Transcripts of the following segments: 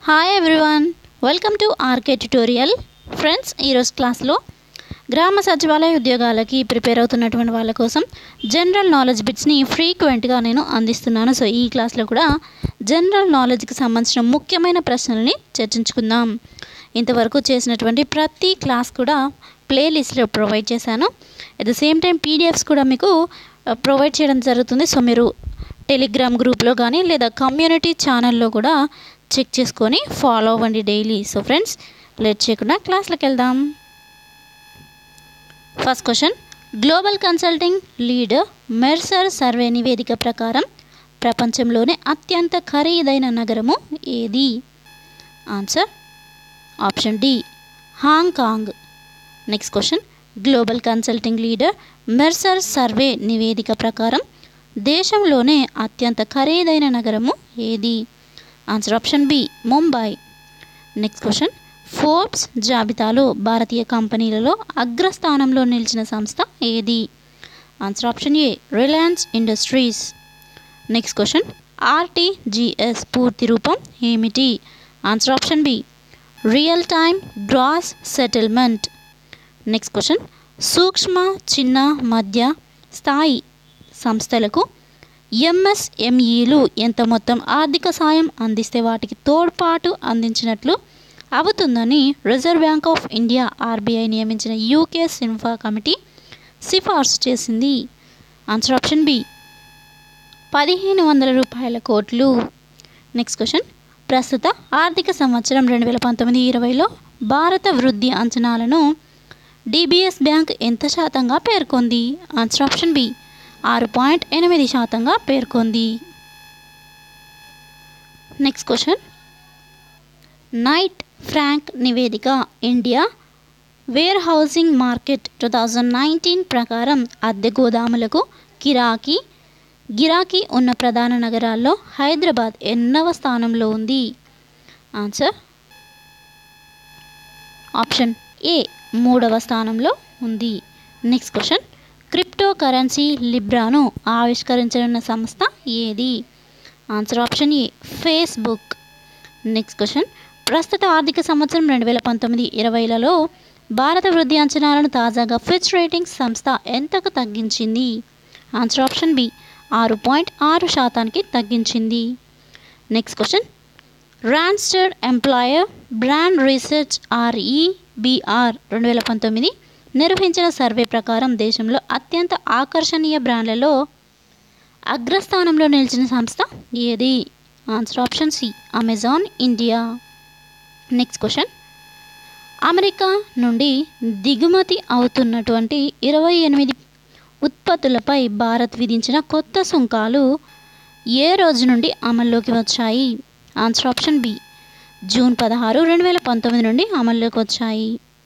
hi everyone welcome to RK tutorial friends ఈరోజు క్లాస్లో గ్రామ సచివాలయ ఉద్యోగాలకి ప్రిపేర్ అవుతున్నటువంటి వాళ్ళ కోసం జనరల్ నాలెడ్జ్ బిట్స్ని ఫ్రీక్వెంట్గా నేను అందిస్తున్నాను సో ఈ క్లాస్లో కూడా జనరల్ నాలెడ్జ్కి సంబంధించిన ముఖ్యమైన ప్రశ్నల్ని చర్చించుకుందాం ఇంతవరకు చేసినటువంటి ప్రతి క్లాస్ కూడా ప్లేలిస్ట్లో ప్రొవైడ్ చేశాను at the same time PDFs కూడా మీకు ప్రొవైడ్ చేయడం జరుగుతుంది సో మీరు టెలిగ్రామ్ గ్రూప్లో కానీ లేదా కమ్యూనిటీ ఛానల్లో కూడా చెక్ చేసుకొని ఫాలో అవ్వండి డైలీ సో ఫ్రెండ్స్ లేట్ చేయకుండా క్లాస్లోకి వెళ్దాం first question global consulting leader Mercer survey నివేదిక ప్రకారం ప్రపంచంలోనే అత్యంత ఖరీదైన నగరము ఏది answer option D Hong Kong next question global consulting leader Mercer survey నివేదిక ప్రకారం దేశంలోనే అత్యంత ఖరీదైన నగరము ఏది answer option B Mumbai next question Forbes జాబితాలో భారతీయ కంపెనీలలో అగ్రస్థానంలో నిలిచిన సంస్థ ఏది answer option A Reliance Industries next question RTGS పూర్తి రూపం ఏమిటి answer option B real time gross settlement next question సూక్ష్మ చిన్న మధ్య స్థాయి సంస్థలకు ఎంఎస్ఎంఈలు ఎంత మొత్తం ఆర్థిక సాయం అందిస్తే వాటికి తోడ్పాటు అందించినట్లు అవుతుందని reserve bank of India RBI నియమించిన యూకే సిన్ఫా కమిటీ సిఫార్సు చేసింది ఆన్సర్ ఆప్షన్ బి పదిహేను వందల రూపాయల కోట్లు నెక్స్ట్ క్వశ్చన్ ప్రస్తుత ఆర్థిక సంవత్సరం రెండు వేల పంతొమ్మిది ఇరవైలో భారత వృద్ధి అంచనాలను డిబిఎస్ బ్యాంక్ ఎంత శాతంగా పేర్కొంది ఆన్సర్ ఆప్షన్ బి ఆరు పాయింట్ ఎనిమిది శాతంగా పేర్కొంది నెక్స్ట్ క్వశ్చన్ నైట్ ఫ్రాంక్ నివేదిక India warehousing market two thousand nineteen ప్రకారం అద్దె గోదాములకు గిరాకీ గిరాకీ ఉన్న ప్రధాన నగరాల్లో హైదరాబాద్ ఎన్నవ స్థానంలో ఉంది ఆన్సర్ ఆప్షన్ ఏ మూడవ స్థానంలో ఉంది నెక్స్ట్ క్వశ్చన్ క్రిప్టో కరెన్సీ లిబ్రాను ఆవిష్కరించనున్న సంస్థ ఏది answer option A Facebook next question ప్రస్తుత ఆర్థిక సంవత్సరం రెండు వేల పంతొమ్మిది ఇరవైలలో భారత వృద్ధి అంచనాలను తాజాగా ఫిచ్ రేటింగ్స్ సంస్థ ఎంతకు తగ్గించింది ఆన్సర్ ఆప్షన్ బి ఆరు పాయింట్ ఆరు శాతానికి తగ్గించింది next question Randstad employer brand research REBR రెండు వేల పంతొమ్మిది నిర్వహించిన సర్వే ప్రకారం దేశంలో అత్యంత ఆకర్షణీయ బ్రాండ్లలో అగ్రస్థానంలో నిలిచిన సంస్థ ఏది answer option C Amazon India next question America నుండి దిగుమతి అవుతున్నటువంటి ఇరవై ఎనిమిది ఉత్పత్తులపై భారత్ విధించిన కొత్త సుంకాలు ఏ రోజు నుండి అమల్లోకి వచ్చాయి ఆన్సర్ ఆప్షన్ బి జూన్ పదహారు రెండు వేల పంతొమ్మిది నుండి అమల్లోకి వచ్చాయి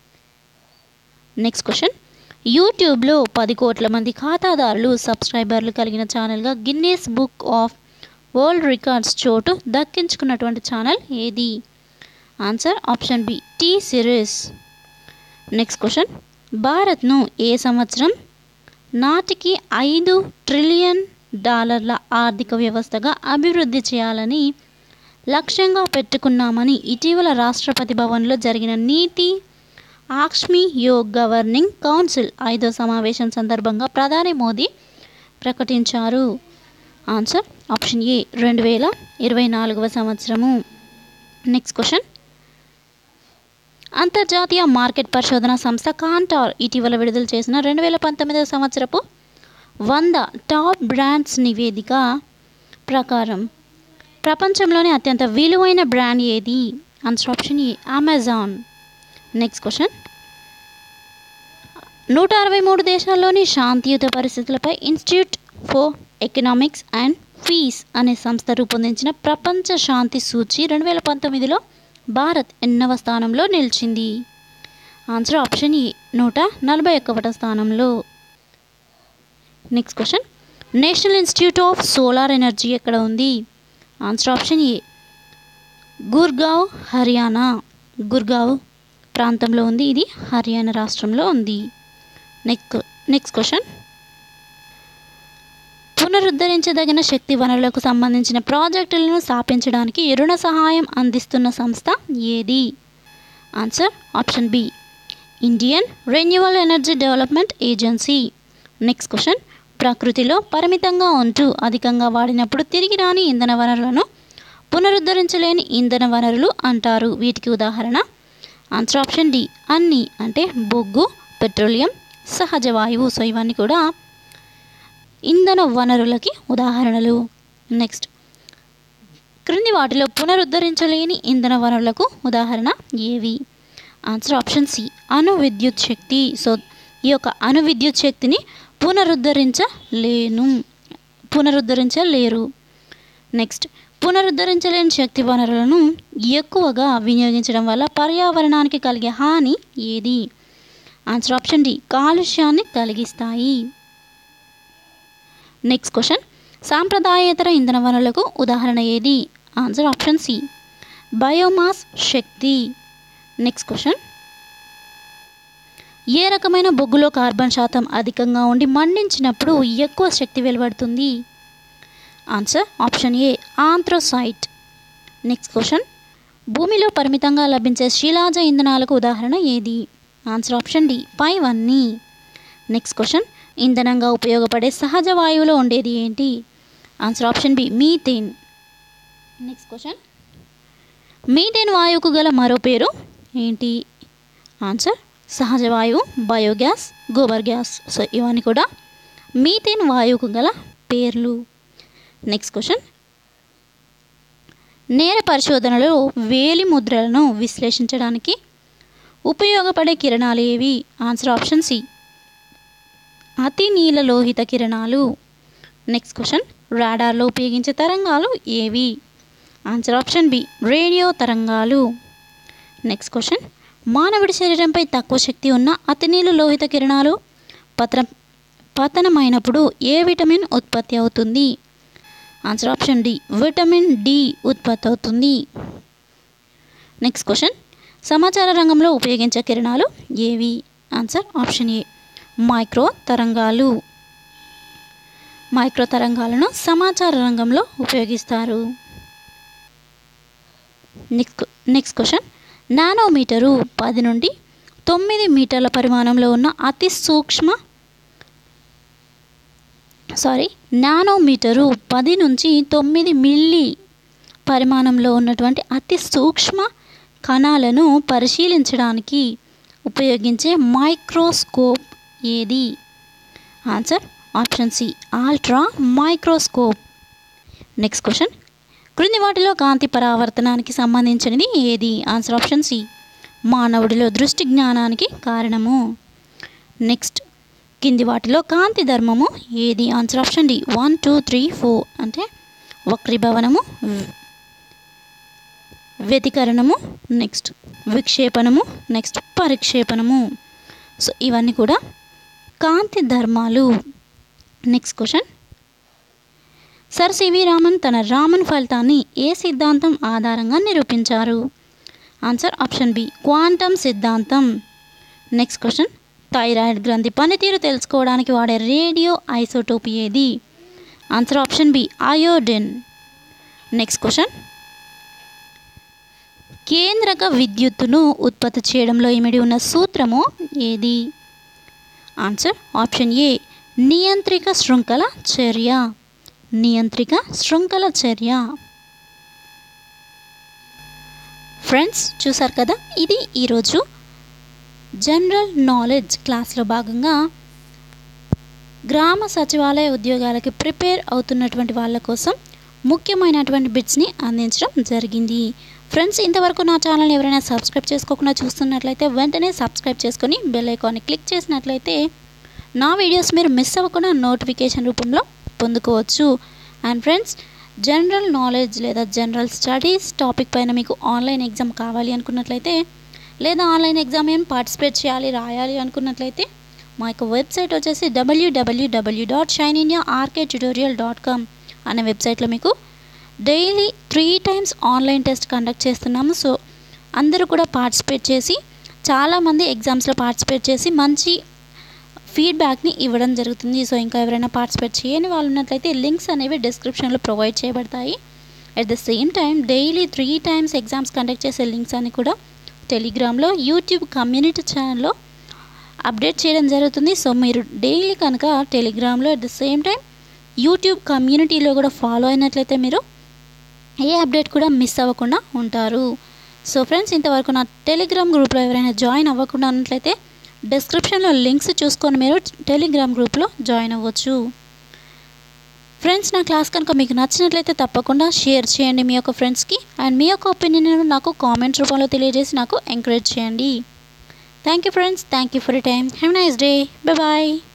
నెక్స్ట్ క్వశ్చన్ యూట్యూబ్లో పది కోట్ల మంది ఖాతాదారులు సబ్స్క్రైబర్లు కలిగిన ఛానల్గా Guinness book of world records చోటు దక్కించుకున్నటువంటి ఛానల్ ఏది answer option B T Series next question భారత్ను ఏ సంవత్సరం నాటికి ఐదు ట్రిలియన్ డాలర్ల ఆర్థిక వ్యవస్థగా అభివృద్ధి చేయాలని లక్ష్యంగా పెట్టుకున్నామని ఇటీవల రాష్ట్రపతి భవన్లో జరిగిన నీతి ఆక్ష్మి యోగ్ గవర్నింగ్ కౌన్సిల్ ఐదో సమావేశం సందర్భంగా ప్రధాని మోదీ ప్రకటించారు ఆన్సర్ ఆప్షన్ ఏ రెండు వేల ఇరవై నాలుగవ సంవత్సరము నెక్స్ట్ క్వశ్చన్ అంతర్జాతీయ మార్కెట్ పరిశోధన సంస్థ కాంటార్ ఇటీవల విడుదల చేసిన రెండు వేల పంతొమ్మిదవ సంవత్సరపు వంద టాప్ బ్రాండ్స్ నివేదిక ప్రకారం ప్రపంచంలోనే అత్యంత విలువైన బ్రాండ్ ఏది answer option A Amazon next question నూట అరవై మూడు దేశాల్లోని శాంతియుత పరిస్థితులపై institute for economics and peace అనే సంస్థ రూపొందించిన ప్రపంచ శాంతి సూచి రెండు వేల పంతొమ్మిదిలో భారత్ ఎన్నవ స్థానంలో నిలిచింది ఆన్సర్ ఆప్షన్ ఏ నూట నలభై ఒక్కవట స్థానంలో next question national institute of solar energy ఎక్కడ ఉంది answer option A Gurgaon Haryana Gurgaon ప్రాంతంలో ఉంది ఇది హర్యానా రాష్ట్రంలో ఉంది నెక్స్ట్ నెక్స్ట్ క్వశ్చన్ పునరుద్ధరించదగిన శక్తి వనరులకు సంబంధించిన ప్రాజెక్టులను స్థాపించడానికి రుణ సహాయం అందిస్తున్న సంస్థ ఏది answer option B Indian renewal energy development agency next question ప్రకృతిలో పరిమితంగా ఉంటూ అధికంగా వాడినప్పుడు తిరిగి రాని ఇంధన వనరులను పునరుద్ధరించలేని ఇంధన వనరులు అంటారు వీటికి ఉదాహరణ ఆన్సర్ ఆప్షన్ డి అన్ని అంటే బొగ్గు పెట్రోలియం సహజ వాయువు సో ఇవన్నీ కూడా ఇంధన వనరులకి ఉదాహరణలు నెక్స్ట్ క్రింది వాటిలో పునరుద్ధరించలేని ఇంధన వనరులకు ఉదాహరణ ఏవి ఆన్సర్ ఆప్షన్ సి అణు విద్యుత్ శక్తి సో ఈ యొక్క అణు విద్యుత్ శక్తిని పునరుద్ధరించలేను పునరుద్ధరించలేరు నెక్స్ట్ పునరుద్ధరించలేని శక్తి వనరులను ఎక్కువగా వినియోగించడం వల్ల పర్యావరణానికి కలిగే హాని ఏది ఆన్సర్ ఆప్షన్ డి కాలుష్యాన్ని కలిగిస్తాయి నెక్స్ట్ క్వశ్చన్ సాంప్రదాయేతర ఇంధన వనరులకు ఉదాహరణ ఏది ఆన్సర్ ఆప్షన్ సి బయోమాస్ శక్తి నెక్స్ట్ క్వశ్చన్ ఏ రకమైన బొగ్గులో కార్బన్ శాతం అధికంగా ఉండి మండించినప్పుడు ఎక్కువ శక్తి వెలువడుతుంది answer option A anthracite next question భూమిలో పరిమితంగా లభించే శిలాజ ఇంధనాలకు ఉదాహరణ ఏది ఆన్సర్ ఆప్షన్ డి పైవన్నీ నెక్స్ట్ క్వశ్చన్ ఇంధనంగా ఉపయోగపడే సహజ వాయువులో ఉండేది ఏంటి answer option B methane next question methane వాయువుకు గల మరో పేరు ఏంటి ఆన్సర్ సహజ వాయువు బయోగ్యాస్ గోబర్ గ్యాస్ సో ఇవన్నీ కూడా మీథేన్ వాయువుకు గల పేర్లు నెక్స్ట్ క్వశ్చన్ నేర పరిశోధనలో వేలి ముద్రలను విశ్లేషించడానికి ఉపయోగపడే కిరణాలు ఏవి ఆన్సర్ ఆప్షన్ సి అతి నీలలోహిత కిరణాలు నెక్స్ట్ క్వశ్చన్ రాడార్లో ఉపయోగించే తరంగాలు ఏవి ఆన్సర్ ఆప్షన్ బి రేడియో తరంగాలు నెక్స్ట్ క్వశ్చన్ మానవుడి శరీరంపై తక్కువ శక్తి ఉన్న అతి నీల లోహిత కిరణాలు పతన పతనమైనప్పుడు ఏ విటమిన్ ఉత్పత్తి అవుతుంది answer option D vitamin D ఉత్పత్తి అవుతుంది నెక్స్ట్ క్వశ్చన్ సమాచార రంగంలో ఉపయోగించే కిరణాలు ఏవి ఆన్సర్ ఆప్షన్ ఏ మైక్రో తరంగాలు మైక్రో తరంగాలను సమాచార రంగంలో ఉపయోగిస్తారు నెక్స్ట్ నెక్స్ట్ క్వశ్చన్ నానోమీటరు పది నుండి తొమ్మిది మీటర్ల పరిమాణంలో ఉన్న అతి సూక్ష్మ సారీ నానోమీటరు పది నుంచి తొమ్మిది మిల్లీ పరిమాణంలో ఉన్నటువంటి అతి సూక్ష్మ కణాలను పరిశీలించడానికి ఉపయోగించే మైక్రోస్కోప్ ఏది answer option C ultra microscope next question క్రింది వాటిలో కాంతి పరావర్తనానికి సంబంధించినది ఏది ఆన్సర్ ఆప్షన్ సి మానవుడిలో దృష్టి జ్ఞానానికి కారణము నెక్స్ట్ కింది వాటిలో కాంతి ధర్మము ఏది answer option D one two three four అంటే వక్రీభవనము వ్యతికరణము నెక్స్ట్ విక్షేపణము నెక్స్ట్ పరిక్షేపణము సో ఇవన్నీ కూడా కాంతి ధర్మాలు next question sir CV Raman తన రామన్ ఫలితాన్ని ఏ సిద్ధాంతం ఆధారంగా నిరూపించారు ఆన్సర్ ఆప్షన్ బి క్వాంటమ్ సిద్ధాంతం నెక్స్ట్ క్వశ్చన్ థైరాయిడ్ గ్రంథి పనితీరు తెలుసుకోవడానికి వాడే రేడియో ఐసోటోప్ ఏది answer option B iodine next question కేంద్రక విద్యుత్తును ఉత్పత్తి చేయడంలో ఇమిడి ఉన్న సూత్రము ఏది ఆన్సర్ ఆప్షన్ ఏ నియంత్రిక శృంఖల చర్య నియంత్రిక శృంఖల చర్య ఫ్రెండ్స్ చూసారు కదా ఇది ఈరోజు జనరల్ నాలెడ్జ్ క్లాస్లో భాగంగా గ్రామ సచివాలయ ఉద్యోగాలకి ప్రిపేర్ అవుతున్నటువంటి వాళ్ళ కోసం ముఖ్యమైనటువంటి బిట్స్ని అందించడం జరిగింది ఫ్రెండ్స్ ఇంతవరకు నా ఛానల్ ఎవరైనా సబ్స్క్రైబ్ చేసుకోకుండా చూస్తున్నట్లయితే వెంటనే సబ్స్క్రైబ్ చేసుకొని బెల్ ఐకాన్ని క్లిక్ చేసినట్లయితే నా వీడియోస్ మీరు మిస్ అవ్వకుండా నోటిఫికేషన్ రూపంలో పొందుకోవచ్చు అండ్ ఫ్రెండ్స్ జనరల్ నాలెడ్జ్ లేదా జనరల్ స్టడీస్ టాపిక్ పైన మీకు ఆన్లైన్ ఎగ్జామ్ కావాలి అనుకున్నట్లయితే లేదా ఆన్లైన్ ఎగ్జామ్ ఏం పార్టిసిపేట్ చేయాలి రాయాలి అనుకున్నట్లయితే మా యొక్క వెబ్సైట్ వచ్చేసి డబ్ల్యూడబ్ల్యూడబ్ల్యూ dot shine India RK tutorial dot com అనే వెబ్సైట్లో మీకు daily three times online test conduct చేస్తున్నాము సో అందరూ కూడా పార్టిసిపేట్ చేసి చాలామంది ఎగ్జామ్స్లో పార్టిసిపేట్ చేసి మంచి ఫీడ్బ్యాక్ని ఇవ్వడం జరుగుతుంది సో ఇంకా ఎవరైనా పార్టిసిపేట్ చేయని వాళ్ళు ఉన్నట్లయితే లింక్స్ అనేవి డిస్క్రిప్షన్లో ప్రొవైడ్ చేయబడతాయి at the same time daily three times exams conduct చేసే లింక్స్ అన్ని కూడా టెలిగ్రామ్లో యూట్యూబ్ కమ్యూనిటీ ఛానల్లో అప్డేట్ చేయడం జరుగుతుంది సో మీరు డైలీ కనుక టెలిగ్రామ్లో అట్ ద సేమ్ టైం యూట్యూబ్ కమ్యూనిటీలో కూడా ఫాలో అయినట్లయితే మీరు ఏ అప్డేట్ కూడా మిస్ అవ్వకుండా ఉంటారు సో ఫ్రెండ్స్ ఇంతవరకు నా టెలిగ్రామ్ గ్రూప్లో ఎవరైనా జాయిన్ అవ్వకుండా ఉన్నట్లయితే డిస్క్రిప్షన్లో లింక్స్ చూసుకొని మీరు టెలిగ్రామ్ గ్రూప్లో జాయిన్ అవ్వచ్చు ఫ్రెండ్స్ నా క్లాస్ కనుక మీకు నచ్చినట్లయితే తప్పకుండా షేర్ చేయండి మీ యొక్క ఫ్రెండ్స్కి అండ్ మీ యొక్క ఒపీనియన్ నాకు కామెంట్ రూపంలో తెలియజేసి నాకు ఎంకరేజ్ చేయండి thank you friends thank you for you time have nice day bye